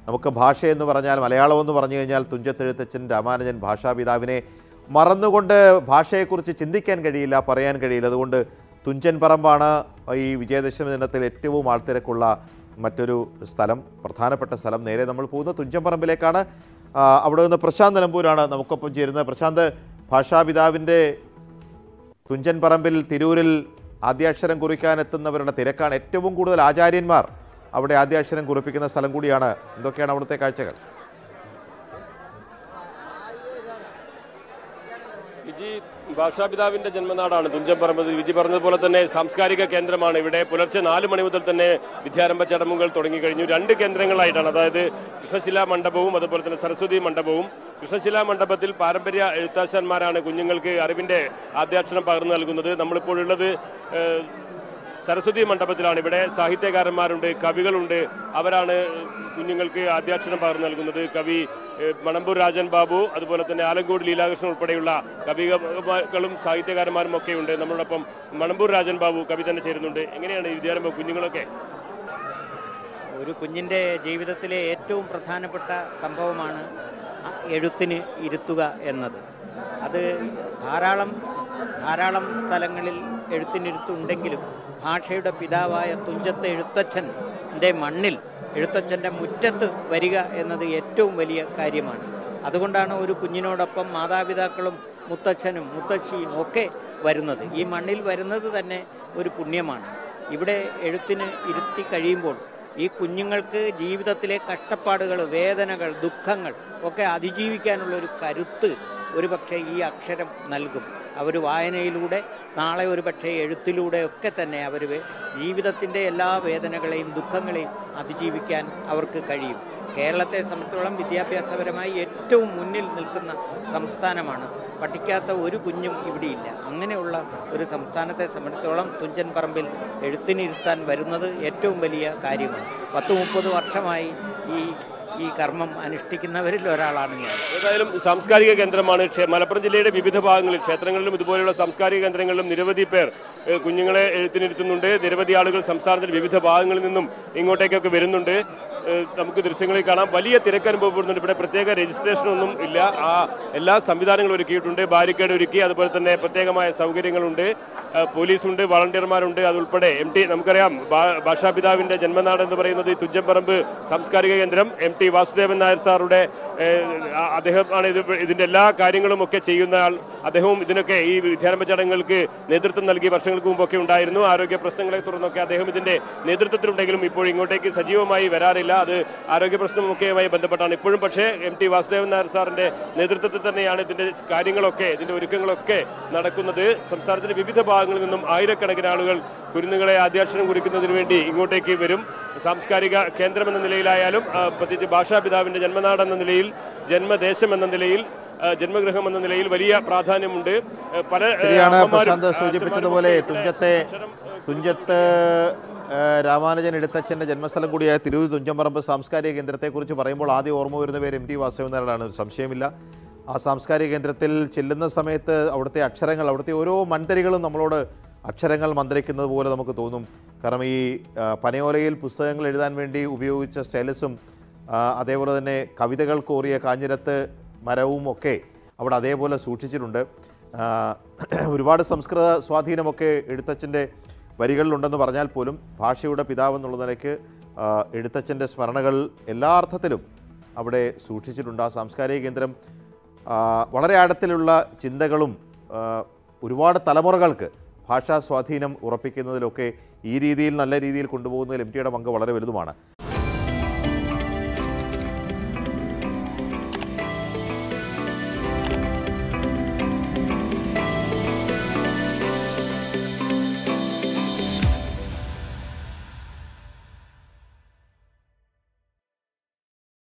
നമുക്ക് ഭാഷയെന്ന് പറഞ്ഞാൽ മലയാളം എന്ന് പറഞ്ഞു കഴിഞ്ഞാൽ തുഞ്ചത്തെഴുത്തച്ഛൻ രാമാനുജൻ ഭാഷാപിതാവിനെ മറന്നുകൊണ്ട് ഭാഷയെക്കുറിച്ച് ചിന്തിക്കാൻ കഴിയില്ല പറയാൻ കഴിയില്ല അതുകൊണ്ട് തുഞ്ചൻ പറമ്പാണ് ഈ വിജയദശമി ദിനത്തിൽ ഏറ്റവും ആൾത്തിരക്കുള്ള മറ്റൊരു സ്ഥലം പ്രധാനപ്പെട്ട സ്ഥലം നേരെ നമ്മൾ പോകുന്ന തുഞ്ചൻ പറമ്പിലേക്കാണ് ആ, അവിടെ നിന്ന് പ്രശാന്ത് നിലമ്പൂരാണ് നമുക്കൊപ്പം ചേരുന്നത് പ്രശാന്ത് ഭാഷാപിതാവിൻ്റെ തുഞ്ചൻ പറമ്പിൽ തിരൂരിൽ ആദ്യാക്ഷരം കുറിക്കാൻ എത്തുന്നവരുടെ തിരക്കാണ് ഏറ്റവും കൂടുതൽ ആചാര്യന്മാർ അവിടെ ആദ്യാക്ഷരം കുറിപ്പിക്കുന്ന സ്ഥലം കൂടിയാണ് എന്തൊക്കെയാണ് അവിടുത്തെ കാഴ്ചകൾ വിജി ഭാഷാപിതാവിന്റെ ജന്മനാടാണ് തുഞ്ചൻപറമ്പ് വിജി പറഞ്ഞതുപോലെ തന്നെ സാംസ്കാരിക കേന്ദ്രമാണ് ഇവിടെ പുലർച്ചെ നാല് മണി മുതൽ തന്നെ വിദ്യാരംഭ ചടങ്ങുകൾ തുടങ്ങിക്കഴിഞ്ഞു രണ്ട് കേന്ദ്രങ്ങളായിട്ടാണ് അതായത് കൃഷ്ണശിലാ മണ്ഡപവും അതുപോലെ തന്നെ സരസ്വതി മണ്ഡപവും കൃഷ്ണശിലാ മണ്ഡപത്തിൽ പാരമ്പര്യ എഴുത്താശന്മാരാണ് കുഞ്ഞുങ്ങൾക്ക് അറിവിന്റെ ആദ്യാക്ഷരം പകർന്നു നൽകുന്നത് നമ്മളിപ്പോഴുള്ളത് ഏഹ്, സരസ്വതി മണ്ഡപത്തിലാണ് ഇവിടെ സാഹിത്യകാരന്മാരുണ്ട് കവികളുണ്ട് അവരാണ് കുഞ്ഞുങ്ങൾക്ക് ആദ്യാക്ഷരം പകർന്നു നൽകുന്നത് കവി ഏഹ്, മണമ്പൂർ രാജൻ ബാബു അതുപോലെ തന്നെ ആലങ്കോട് ലീലാകൃഷ്ണൻ ഉൾപ്പെടെയുള്ള കവികളും സാഹിത്യകാരന്മാരും ഒക്കെ ഉണ്ട് നമ്മളോടൊപ്പം മണമ്പൂർ രാജൻ ബാബു കവി തന്നെ ചേരുന്നുണ്ട് എങ്ങനെയാണ് ഈ വിദ്യാരംഭ കുഞ്ഞുങ്ങളൊക്കെ ഒരു കുഞ്ഞിൻ്റെ ജീവിതത്തിലെ ഏറ്റവും പ്രധാനപ്പെട്ട സംഭവമാണ് അ- എഴുത്തിന് ഇരുത്തുക എന്നത് അത് ധാരാളം ധാരാളം സ്ഥലങ്ങളിൽ എഴുത്തിനിരുത്തുണ്ടെങ്കിലും ഭാഷയുടെ പിതാവായ തുഞ്ചത്തെ എഴുത്തച്ഛൻ്റെ മണ്ണിൽ എഴുത്തച്ഛൻ്റെ മുറ്റത്ത് വരിക എന്നത് ഏറ്റവും വലിയ കാര്യമാണ് അതുകൊണ്ടാണ് ഒരു കുഞ്ഞിനോടൊപ്പം മാതാപിതാക്കളും മുത്തച്ഛനും മുത്തശ്ശിയും ഒക്കെ വരുന്നത് ഈ മണ്ണിൽ വരുന്നത് തന്നെ ഒരു പുണ്യമാണ് ഇവിടെ എഴുത്തിന് ഇരുത്തി കഴിയുമ്പോൾ ഈ കുഞ്ഞുങ്ങൾക്ക് ജീവിതത്തിലെ കഷ്ടപ്പാടുകൾ വേദനകൾ ദുഃഖങ്ങൾ ഒക്കെ അതിജീവിക്കാനുള്ള ഒരു കരുത്ത് ഒരുപക്ഷെ ഈ അക്ഷരം നൽകും അവർ വായനയിലൂടെ നാളെ ഒരു പക്ഷേ എഴുത്തിലൂടെ ഒക്കെ തന്നെ അവർ ജീവിതത്തിൻ്റെ എല്ലാ വേദനകളെയും ദുഃഖങ്ങളെയും അതിജീവിക്കാൻ അവർക്ക് കഴിയും കേരളത്തെ സംബന്ധിച്ചോളം വിദ്യാഭ്യാസപരമായി ഏറ്റവും മുന്നിൽ നിൽക്കുന്ന സംസ്ഥാനമാണ് പഠിക്കാത്ത ഒരു കുഞ്ഞും ഇവിടെയില്ല അങ്ങനെയുള്ള ഒരു സംസ്ഥാനത്തെ സംബന്ധിച്ചോളം തുഞ്ചൻ പറമ്പിൽ എഴുത്തിനിരുത്താൻ വരുന്നത് ഏറ്റവും വലിയ കാര്യമാണ് പത്ത് മുപ്പത് വർഷമായി ഈ ഈ കർമ്മം അനുഷ്ഠിക്കുന്നവരിൽ ഒരാളാണ് ഞാൻ ഏതായാലും സാംസ്കാരിക കേന്ദ്രമാണ് ക്ഷേ- മലപ്പുറം ജില്ലയുടെ വിവിധ ഭാഗങ്ങളിൽ ക്ഷേത്രങ്ങളിലും ഇതുപോലെയുള്ള സാംസ്കാരിക കേന്ദ്രങ്ങളിലും നിരവധി പേർ ഏഹ്, കുഞ്ഞുങ്ങളെ എഴുത്തിനിരുത്തുന്നുണ്ട് നിരവധി ആളുകൾ സംസ്ഥാനത്തിന്റെ വിവിധ ഭാഗങ്ങളിൽ നിന്നും ഇങ്ങോട്ടേക്കൊക്കെ വരുന്നുണ്ട് ഏഹ്, നമുക്ക് ദൃശ്യങ്ങളിൽ കാണാം വലിയ തിരക്ക് അനുഭവപ്പെടുന്നുണ്ട് ഇവിടെ പ്രത്യേക രജിസ്ട്രേഷൻ ഒന്നും ഇല്ല ആ എല്ലാ സംവിധാനങ്ങളും ഒരുക്കിയിട്ടുണ്ട് ബാരിക്കേഡ് ഒരുക്കി അതുപോലെ തന്നെ പ്രത്യേകമായ സൗകര്യങ്ങളുണ്ട് ഏഹ്, പോലീസുണ്ട് വളണ്ടിയർമാരുണ്ട് അതുൾപ്പെടെ എം ടി നമുക്കറിയാം ഭാ- ഭാഷാപിതാവിന്റെ ജന്മനാട് എന്ന് പറയുന്നത് ഈ തുഞ്ചൻപറമ്പ് സാംസ്കാരിക കേന്ദ്രം എം ടി വാസുദേവൻ നായർ സാറുടെ ഏഹ്, ആ- അദ്ദേഹമാണ് ഇത് ഇതിന്റെ എല്ലാ കാര്യങ്ങളും ഒക്കെ ചെയ്യുന്ന ആൾ അദ്ദേഹവും ഇതിനൊക്കെ ഈ വിദ്യാരംഭ ചടങ്ങുകൾക്ക് നേതൃത്വം നൽകി വർഷങ്ങൾക്ക് മുമ്പൊക്കെ ഉണ്ടായിരുന്നു ആരോഗ്യ പ്രശ്നങ്ങളെ തുടർന്നൊക്കെ അദ്ദേഹം ഇതിന്റെ നേതൃത്വത്തിലുണ്ടെങ്കിലും ഇപ്പോൾ ഇങ്ങോട്ടേക്ക് സജീവമായി വരാറില്ല അത് ആരോഗ്യ പ്രശ്നമൊക്കെയുമായി ബന്ധപ്പെട്ടാണ് ഇപ്പോഴും പക്ഷേ എം ടി വാസുദേവൻ നായർ സാറിന്റെ നേതൃത്വത്തിൽ തന്നെയാണ് ഇതിന്റെ കാര്യങ്ങളൊക്കെ ഇതിന്റെ ഒരുക്കങ്ങളൊക്കെ നടക്കുന്നത് സംസ്ഥാനത്തിന്റെ വിവിധ ഭാഗങ്ങളിൽ നിന്നും ആയിരക്കണക്കിന് ആളുകൾ കുരുന്നുകളെ ആദ്യാക്ഷരം കുറിക്കുന്നതിന് വേണ്ടി ഇങ്ങോട്ടേക്ക് വരും സാംസ്കാരിക കേന്ദ്രം എന്ന നിലയിലായാലും ആ, പ്രത്യേകിച്ച് ഭാഷാപിതാവിന്റെ ജന്മനാട് എന്ന നിലയിൽ ജന്മദേശം എന്ന നിലയിൽ ആ, ജന്മഗൃഹം എന്ന നിലയിൽ വലിയ പ്രാധാന്യമുണ്ട് ആ, പല ആ, ശരിയാണ് അമ്മമാരും, പ്രശാന്ത് ആ, സൂചിപ്പിച്ചതുപോലെ അച്ഛന്മാരും ഒക്കെ തുഞ്ചത്തെ ഇവിടെ അക്ഷരം, ആ, തുഞ്ചത്ത് ആ, രാമാനുജൻ എഴുത്തച്ഛൻ്റെ ജന്മസ്ഥലം കൂടിയായ തിരൂർ തുഞ്ചമ്പറമ്പ് സാംസ്കാരിക കേന്ദ്രത്തെക്കുറിച്ച് പറയുമ്പോൾ ആദ്യം ഓർമ്മ വരുന്ന പേര് എം ടി വാസവനാരാണ് ഒരു സംശയമില്ല ആ സാംസ്കാരിക കേന്ദ്രത്തിൽ ചെല്ലുന്ന സമയത്ത് അവിടുത്തെ അക്ഷരങ്ങൾ അവിടുത്തെ ഓരോ മൺതരികളും നമ്മളോട് അക്ഷരങ്ങൾ മന്ത്രിക്കുന്നത് പോലെ നമുക്ക് തോന്നും കാരണം ഈ ആ, പനയോലയിൽ പുസ്തകങ്ങൾ എഴുതാൻ വേണ്ടി ഉപയോഗിച്ച സ്റ്റൈലസും ആ, അതേപോലെ തന്നെ കവിതകൾ കോറിയ കാഞ്ഞിരത്ത് മരവും ഒക്കെ അവിടെ അതേപോലെ സൂക്ഷിച്ചിട്ടുണ്ട് ആ, ഒരുപാട് സംസ്കൃത സ്വാധീനമൊക്കെ എഴുത്തച്ഛൻ്റെ വരികളിലുണ്ടെന്ന് പറഞ്ഞാൽ പോലും ഭാഷയുടെ പിതാവ് എന്നുള്ള നിലയ്ക്ക് ആ, എഴുത്തച്ഛൻ്റെ സ്മരണകൾ എല്ലാ അർത്ഥത്തിലും അവിടെ സൂക്ഷിച്ചിട്ടുണ്ട് ആ സാംസ്കാരിക കേന്ദ്രം ആ, വളരെ ആഴത്തിലുള്ള ചിന്തകളും ആ, ഒരുപാട് തലമുറകൾക്ക് ഭാഷാ സ്വാധീനം ഉറപ്പിക്കുന്നതിലൊക്കെ ഈ രീതിയിൽ നല്ല രീതിയിൽ കൊണ്ടുപോകുന്നതിൽ എം ടിയുടെ പങ്ക് വളരെ വലുതുമാണ്